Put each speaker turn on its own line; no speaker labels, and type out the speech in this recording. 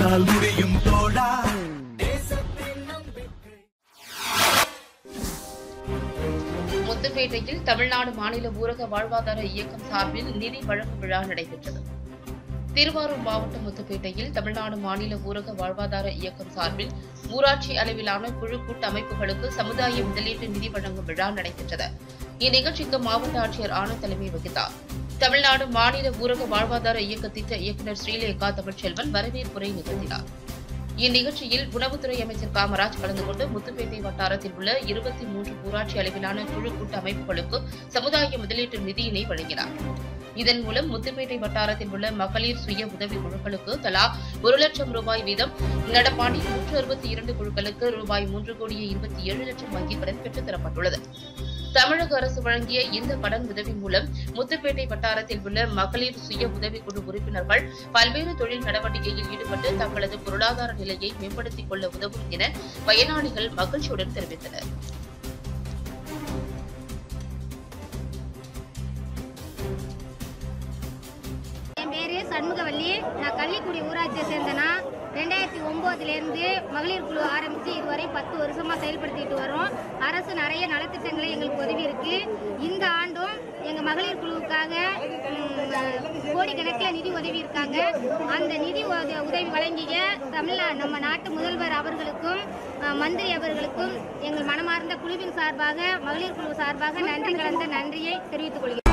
உன்னால் முடியும் தோழா
முத்துப்பேட்டையில் தமிழ்நாடு மாநில ஊரக வாழ்வாதார இயக்கம் சார்பில் நிதி வழங்கு விழா நடைபெற்றது திருவாரூர் மாவட்டம் முத்துப்பேட்டையில் தமிழ்நாடு மாநில ஊரக வாழ்வாதார இயக்கம் சார்பில் ஊராட்சி அளவிலான குழு கூட்டமைப்புகளுக்கு சமுதாய முதலீட்டு நிதி வழங்கும் விழா நடைபெற்றது இந்நிகழ்ச்சிக்கு மாவட்ட ஆட்சியர் ஆனந்த் தலைமை வகித்தார் தமிழ்நாடு மாநில ஊரக வாழ்வாதார இயக்க திட்ட இயக்குநர் ஸ்ரீலேகா தமிழ்ச்செல்வன் வரவேற்புரை நிகழ்த்தினார் இந்நிகழ்ச்சியில் உணவுத்துறை அமைச்சர் காமராஜ் கலந்து கொண்டு முத்துப்பேட்டை வட்டாரத்தில் உள்ள இருபத்தி மூன்று ஊராட்சி அளவிலான குழு கூட்ட அமைப்புகளுக்கு சமுதாய முதலீட்டு நிதியினை வழங்கினார் இதன் மூலம் முத்துப்பேட்டை வட்டாரத்தில் உள்ள மகளிர் சுய உதவி குழுக்களுக்கு தலா ஒரு லட்சம் ரூபாய் வீதம் நடப்பாண்டில் நூற்று அறுபத்தி இரண்டு குழுக்களுக்கு ரூபாய் மூன்று கோடியே இருபத்தி ஏழு லட்சம் வங்கிக் கடன் பெற்றுத் தரப்பட்டுள்ளது தமிழக அரசு வழங்கிய இந்த கடன் உதவி மூலம் முத்துப்பேட்டை வட்டாரத்தில் உள்ள மகளிர் சுய உதவிக்குழு உறுப்பினர்கள் பல்வேறு தொழில் நடவடிக்கையில் ஈடுபட்டு தங்களது பொருளாதார நிலையை மேம்படுத்திக் கொள்ள உதவும் என பயனாளிகள் மகிழ்ச்சியுடன் தெரிவித்தனர்
என் பேர் சண்முகவல்லி நான் கள்ளிக்குடி ஊராட்சியை சேர்ந்தனா ரெண்டாயிரத்தி ஒம்போதுலேருந்து மகளிர் குழு ஆரம்பித்து இதுவரை பத்து வருஷமாக செயல்படுத்திட்டு வரோம் அரசு நிறைய நலத்திட்டங்களை எங்களுக்கு உதவி இருக்கு இந்த ஆண்டும் எங்கள் மகளிர் குழுவுக்காக ம், கோடிக்கணக்கில் நிதி உதவி இருக்காங்க அந்த நிதி உத- உதவி வழங்கிய தமிழ்நா நம்ம நாட்டு முதல்வர் அவர்களுக்கும் அஹ், மந்திரி அவர்களுக்கும் எங்கள் மனமார்ந்த குழுவின் சார்பாக மகளிர் குழு சார்பாக நன்றி கலந்த நன்றியை தெரிவித்துக் கொள்கிறேன்